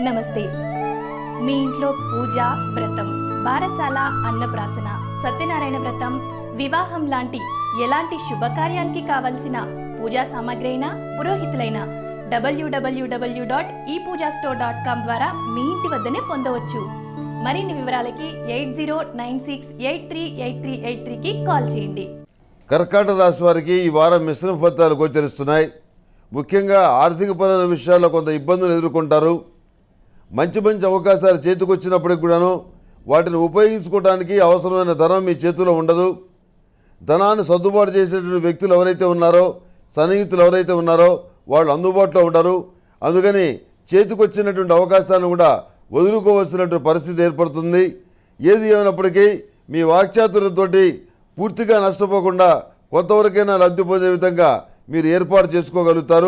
నమస్తే మీ ఇంట్లో పూజ వ్రతం బారసాల అన్నప్రాసన సత్యనారాయణ వ్రతం వివాహం లాంటి ఎలాంటి శుభకార్యానికి కావలసిన పూజా సామాగ్రి అయినా పురోహితులైన డబ్ల్యూడబ్ల్యూడబ్ల్యూ డాట్ ఈ పూజా స్టోర్ డాట్ కామ్ ద్వారా మీ ఇంటి వద్దనే పొందవచ్చు మరిన్ని వివరాలకి eight zero nine six eight three eight three eight త్రీకి కాల్ చేయండి కర్కాటక రాశి వారికి ఈ వారం మిశ్రమ ఫలితాలు గోచరిస్తున్నాయి ముఖ్యంగా ఆర్థికపరమైన విషయాల్లో కొంత ఇబ్బందులు ఎదుర్కొంటారు మంచి మంచి అవకాశాలు చేతికొచ్చినప్పటికి కూడాను వాటిని ఉపయోగించుకోవడానికి అవసరమైన ధనం మీ చేతిలో ఉండదు ధనాన్ని సర్దుబాటు చేసేటువంటి వ్యక్తులు ఎవరైతే ఉన్నారో సన్నిహితులు ఎవరైతే ఉన్నారో వాళ్ళు అందుబాటులో ఉండరు అందుకని చేతికొచ్చినటువంటి అవకాశాలను కూడా వదులుకోవాల్సినటువంటి పరిస్థితి ఏర్పడుతుంది ఏది ఏమైనప్పటికీ మీ వాక్చాతుర్యంతోటి పూర్తిగా నష్టపోకుండా కొంతవరకైనా లబ్ధి పొందే విధంగా మీరు ఏర్పాటు చేసుకోగలుగుతారు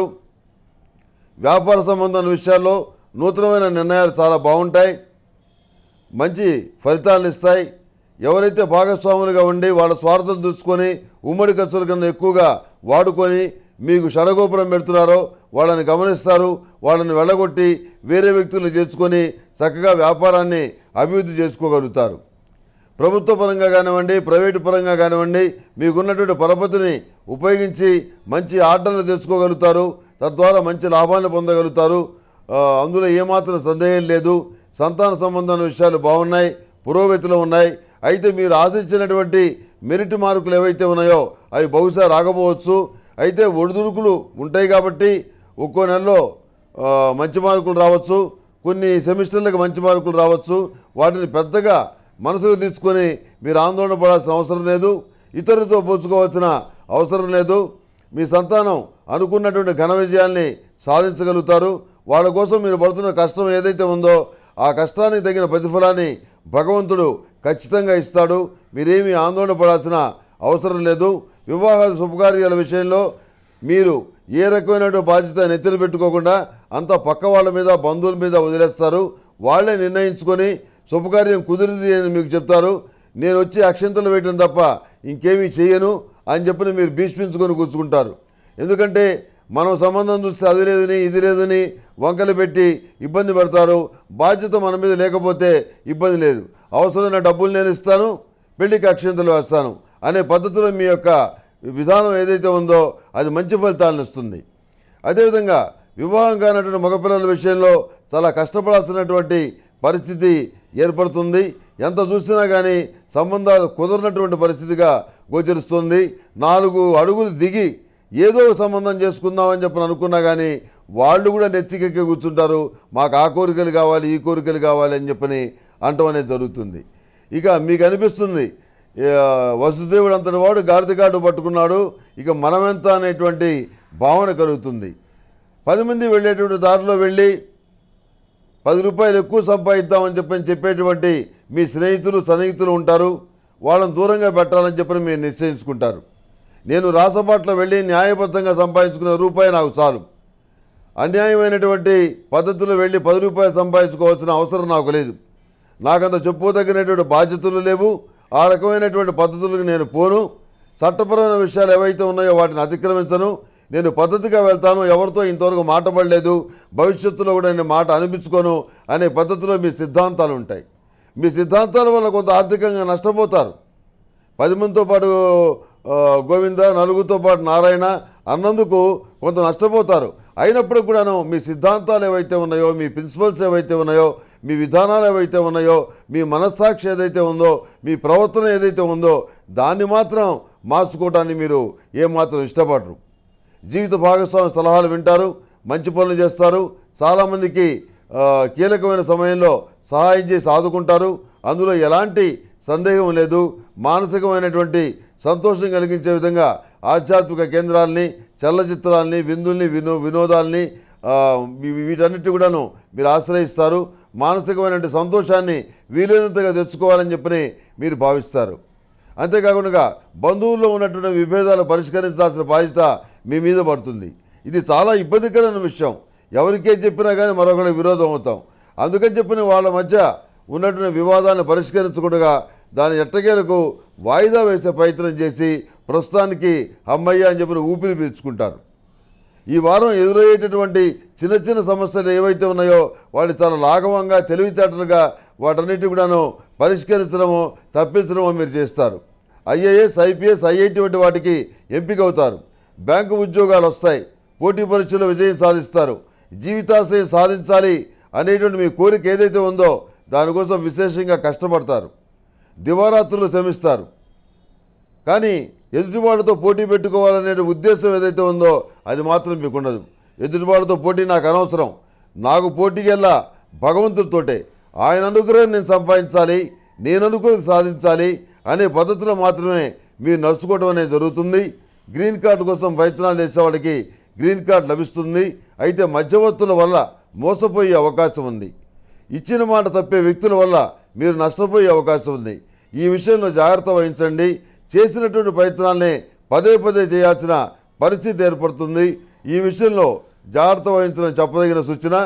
వ్యాపార సంబంధమైన విషయాల్లో నూతనమైన నిర్ణయాలు చాలా బాగుంటాయి మంచి ఫలితాలను ఇస్తాయి ఎవరైతే భాగస్వాములుగా ఉండి వాళ్ళ స్వార్థం చూసుకొని ఉమ్మడి ఖర్చుల కింద ఎక్కువగా వాడుకొని మీకు షడగోపురం పెడుతున్నారో వాళ్ళని గమనిస్తారు వాళ్ళని వెళ్ళగొట్టి వేరే వ్యక్తులను చేర్చుకొని చక్కగా వ్యాపారాన్ని అభివృద్ధి చేసుకోగలుగుతారు ప్రభుత్వ పరంగా కానివ్వండి ప్రైవేటు పరంగా కానివ్వండి మీకున్నటువంటి పరపతిని ఉపయోగించి మంచి ఆర్డర్లు తెచ్చుకోగలుగుతారు తద్వారా మంచి లాభాన్ని పొందగలుగుతారు ఆ, అందులో ఏమాత్రం సందేహం లేదు సంతాన సంబంధమైన విషయాలు బాగున్నాయి పురోగతిలో ఉన్నాయి అయితే మీరు ఆశించినటువంటి మెరిట్ మార్కులు ఏవైతే ఉన్నాయో అవి బహుశా రాకపోవచ్చు అయితే ఒడిదుడుకులు ఉంటాయి కాబట్టి ఒక్కో నెలలో ఆ, మంచి మార్కులు రావచ్చు కొన్ని సెమిస్టర్లకు మంచి మార్కులు రావచ్చు వాటిని పెద్దగా మనసుకు తీసుకొని మీరు ఆందోళన పడాల్సిన అవసరం లేదు ఇతరులతో పోల్చుకోవాల్సిన అవసరం లేదు మీ సంతానం అనుకున్నటువంటి ఘన విజయాల్ని సాధించగలుగుతారు వాళ్ళ కోసం మీరు పడుతున్న కష్టం ఏదైతే ఉందో ఆ కష్టానికి తగిన ప్రతిఫలాన్ని భగవంతుడు ఖచ్చితంగా ఇస్తాడు మీరేమీ ఆందోళన పడాల్సిన అవసరం లేదు వివాహాల శుభకార్యాల విషయంలో మీరు ఏ రకమైనటువంటి బాధ్యత నెత్తిన పెట్టుకోకుండా అంతా పక్క వాళ్ళ మీద బంధువుల మీద వదిలేస్తారు వాళ్ళే నిర్ణయించుకొని శుభకార్యం కుదిరింది అని మీకు చెప్తారు నేను వచ్చి అక్షంతలు వేయటం తప్ప ఇంకేమీ చేయను అని చెప్పి మీరు భీష్మించుకొని కూర్చుకుంటారు ఎందుకంటే మనం సంబంధం చూస్తే అది లేదని ఇది లేదని వంకలు పెట్టి ఇబ్బంది పెడతారు బాధ్యత మన మీద లేకపోతే ఇబ్బంది లేదు అవసరమైన డబ్బులు నేను ఇస్తాను పెళ్లికి అక్షంతలు వేస్తాను అనే పద్ధతిలో మీ యొక్క విధానం ఏదైతే ఉందో అది మంచి ఫలితాలను ఇస్తుంది అదేవిధంగా వివాహం కానటువంటి మగపిల్లల విషయంలో చాలా కష్టపడాల్సినటువంటి పరిస్థితి ఏర్పడుతుంది ఎంత చూసినా కానీ సంబంధాలు కుదరనటువంటి పరిస్థితిగా గోచరిస్తుంది నాలుగు అడుగులు దిగి ఏదో ఒక సంబంధం చేసుకుందామని చెప్పని అనుకున్నా కానీ వాళ్ళు కూడా నెత్తికెక్కి కూర్చుంటారు మాకు ఆ కోరికలు కావాలి ఈ కోరికలు కావాలి అని చెప్పని అంటం అనేది జరుగుతుంది ఇక మీకు అనిపిస్తుంది ఆ, వసుదేవుడు అంతటి వాడు గాడిదగాడు పట్టుకున్నాడు ఇక మనమెంత అనేటువంటి భావన కలుగుతుంది పది మంది వెళ్ళేటువంటి దారిలో వెళ్ళి పది రూపాయలు ఎక్కువ సంపాదిద్దామని చెప్పని చెప్పేటువంటి మీ స్నేహితులు సన్నిహితులు ఉంటారు వాళ్ళని దూరంగా పెట్టాలని చెప్పని మీరు నిశ్చయించుకుంటారు నేను రాసపాట్లో వెళ్ళి న్యాయబద్ధంగా సంపాదించుకున్న రూపాయి నాకు చాలు అన్యాయమైనటువంటి పద్ధతిలో వెళ్ళి పది రూపాయలు సంపాదించుకోవాల్సిన అవసరం నాకు లేదు నాకంత చెప్పుకోదగినటువంటి బాధ్యతలు లేవు ఆ రకమైనటువంటి పద్ధతులకు నేను పోను చట్టపరమైన విషయాలు ఏవైతే ఉన్నాయో వాటిని అతిక్రమించను నేను పద్ధతిగా వెళ్తాను ఎవరితో ఇంతవరకు మాట పడలేదు భవిష్యత్తులో కూడా నేను మాట అనిపించుకోను అనే పద్ధతిలో మీ సిద్ధాంతాలు ఉంటాయి మీ సిద్ధాంతాల వల్ల కొంత ఆర్థికంగా నష్టపోతారు పది మందితో పాటు ఆ, గోవింద నలుగురితో పాటు నారాయణ అన్నందుకు కొంత నష్టపోతారు అయినప్పటికి కూడాను మీ సిద్ధాంతాలు ఏవైతే ఉన్నాయో మీ ప్రిన్సిపల్స్ ఏవైతే ఉన్నాయో మీ విధానాలు ఏవైతే ఉన్నాయో మీ మనస్సాక్షి ఏదైతే ఉందో మీ ప్రవర్తన ఏదైతే ఉందో దాన్ని మాత్రం మార్చుకోవడానికి మీరు ఏమాత్రం ఇష్టపడరు జీవిత భాగస్వామి సలహాలు వింటారు మంచి పనులు చేస్తారు చాలామందికి ఆ, కీలకమైన సమయంలో సహాయం చేసి ఆదుకుంటారు అందులో ఎలాంటి సందేహం లేదు మానసికమైనటువంటి సంతోషం కలిగించే విధంగా ఆధ్యాత్మిక కేంద్రాలని చలనచిత్రాలని విందుల్ని వినో వినోదాల్ని ఆ, వీ- వీటన్నిటి కూడాను మీరు ఆశ్రయిస్తారు మానసికమైనటువంటి సంతోషాన్ని వీలైనంతగా తెచ్చుకోవాలని చెప్పని మీరు భావిస్తారు అంతేకాకుండా బంధువుల్లో ఉన్నటువంటి విభేదాలు పరిష్కరించాల్సిన బాధ్యత మీ మీద పడుతుంది ఇది చాలా ఇబ్బందికరమైన విషయం ఎవరికే చెప్పినా కానీ మరొకరికి విరోధం అవుతాం అందుకని చెప్పిన వాళ్ళ మధ్య ఉన్నటువంటి వివాదాన్ని పరిష్కరించకుండా దాని ఎట్టకేలకు వాయిదా వేసే ప్రయత్నం చేసి ప్రస్తుతానికి అమ్మయ్య అని చెప్పిన ఊపిరి పీల్చుకుంటారు ఈ వారం ఎదురయ్యేటటువంటి చిన్న చిన్న సమస్యలు ఏవైతే ఉన్నాయో వాటిని చాలా లాఘవంగా తెలివితేటలుగా వాటన్నిటి కూడాను పరిష్కరించడము తప్పించడము మీరు చేస్తారు ఐఏఎస్ ఐపీఎస్ ఐఐటి వంటి వాటికి ఎంపిక అవుతారు బ్యాంకు ఉద్యోగాలు వస్తాయి పోటీ పరీక్షల్లో విజయం సాధిస్తారు జీవితాశయం సాధించాలి అనేటువంటి మీ కోరిక ఏదైతే ఉందో దానికోసం విశేషంగా కష్టపడతారు దివారాత్రులు శ్రమిస్తారు కానీ ఎదుటివాడితో పోటీ పెట్టుకోవాలనే ఉద్దేశం ఏదైతే ఉందో అది మాత్రం మీకు ఉండదు ఎదుటివాడితో పోటీ నాకు అనవసరం నాకు పోటీకెల్లా భగవంతుడితోటే ఆయన అనుగ్రహం నేను సంపాదించాలి నేను అనుకున్నది సాధించాలి అనే పద్ధతిలో మాత్రమే మీరు నడుచుకోవడం అనేది జరుగుతుంది గ్రీన్ కార్డు కోసం ప్రయత్నాలు చేసే వాళ్ళకి గ్రీన్ కార్డు లభిస్తుంది అయితే మధ్యవర్తుల వల్ల మోసపోయే అవకాశం ఉంది ఇచ్చిన మాట తప్పే వ్యక్తుల వల్ల మీరు నష్టపోయే అవకాశం ఉంది ఈ విషయంలో జాగ్రత్త వహించండి చేసినటువంటి ప్రయత్నాల్ని పదే పదే చేయాల్సిన పరిస్థితి ఏర్పడుతుంది ఈ విషయంలో జాగ్రత్త వహించడం చెప్పదగిన సూచన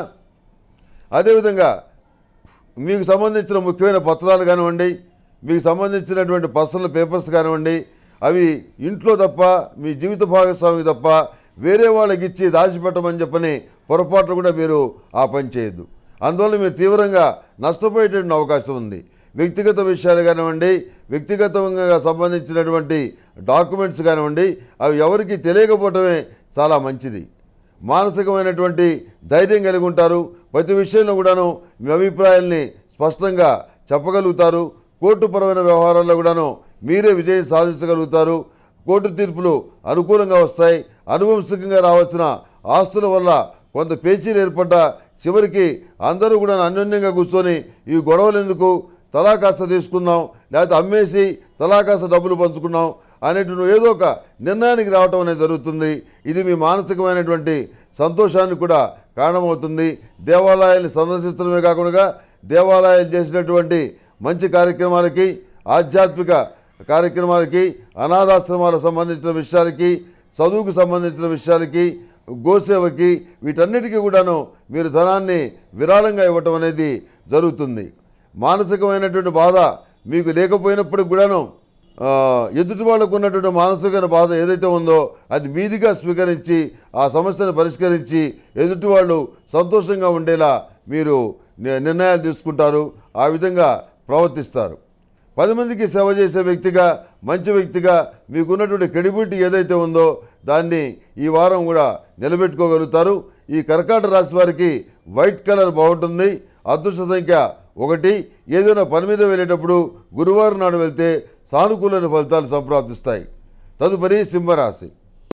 అదేవిధంగా మీకు సంబంధించిన ముఖ్యమైన పత్రాలు కానివ్వండి మీకు సంబంధించినటువంటి పర్సనల్ పేపర్స్ కానివ్వండి అవి ఇంట్లో తప్ప మీ జీవిత భాగస్వామికి తప్ప వేరే వాళ్ళకి ఇచ్చి దాచిపెట్టమని చెప్పని పొరపాట్లు కూడా మీరు ఆ పని చేయొద్దు అందువల్ల మీరు తీవ్రంగా నష్టపోయేటువంటి అవకాశం ఉంది వ్యక్తిగత విషయాలు కానివ్వండి వ్యక్తిగతంగా సంబంధించినటువంటి డాక్యుమెంట్స్ కానివ్వండి అవి ఎవరికి తెలియకపోవటమే చాలా మంచిది మానసికమైనటువంటి ధైర్యం కలిగి ఉంటారు ప్రతి విషయంలో కూడాను మీ అభిప్రాయాల్ని స్పష్టంగా చెప్పగలుగుతారు కోర్టుపరమైన వ్యవహారాల్లో కూడాను మీరే విజయం సాధించగలుగుతారు కోర్టు తీర్పులు అనుకూలంగా వస్తాయి అనువంశికంగా రావాల్సిన ఆస్తుల వల్ల కొంత పేచీలు ఏర్పడ్డ చివరికి అందరూ కూడా అన్యోన్యంగా కూర్చొని ఈ గొడవలు ఎందుకు తలా కాస్త తీసుకుందాం లేకపోతే అమ్మేసి తలా కాస్త డబ్బులు పంచుకున్నాం అనేటువంటి ఏదో ఒక నిర్ణయానికి రావటం అనేది జరుగుతుంది ఇది మీ మానసికమైనటువంటి సంతోషానికి కూడా కారణమవుతుంది దేవాలయాన్ని సందర్శించడమే కాకుండా దేవాలయాలు చేసినటువంటి మంచి కార్యక్రమాలకి ఆధ్యాత్మిక కార్యక్రమాలకి అనాథాశ్రమాలకు సంబంధించిన విషయాలకి చదువుకు సంబంధించిన విషయాలకి గోసేవకి వీటన్నిటికీ కూడాను మీరు ధనాన్ని విరాళంగా ఇవ్వటం అనేది జరుగుతుంది మానసికమైనటువంటి బాధ మీకు లేకపోయినప్పటికి కూడాను ఆ, ఎదుటి వాళ్ళకు ఉన్నటువంటి మానసికమైన బాధ ఏదైతే ఉందో అది మీదిగా స్వీకరించి ఆ సమస్యను పరిష్కరించి ఎదుటి వాళ్ళు సంతోషంగా ఉండేలా మీరు ని- నిర్ణయాలు తీసుకుంటారు ఆ విధంగా ప్రవర్తిస్తారు పది మందికి సేవ చేసే వ్యక్తిగా మంచి వ్యక్తిగా మీకున్నటువంటి క్రెడిబిలిటీ ఏదైతే ఉందో దాన్ని ఈ వారం కూడా నిలబెట్టుకోగలుగుతారు ఈ కర్కాట రాశి వారికి వైట్ కలర్ బాగుంటుంది అదృష్ట సంఖ్య ఒకటి ఏదైనా పని మీద వెళ్ళేటప్పుడు గురువారం నాడు వెళ్తే సానుకూలమైన ఫలితాలు సంప్రాప్తిస్తాయి తదుపరి సింహరాశి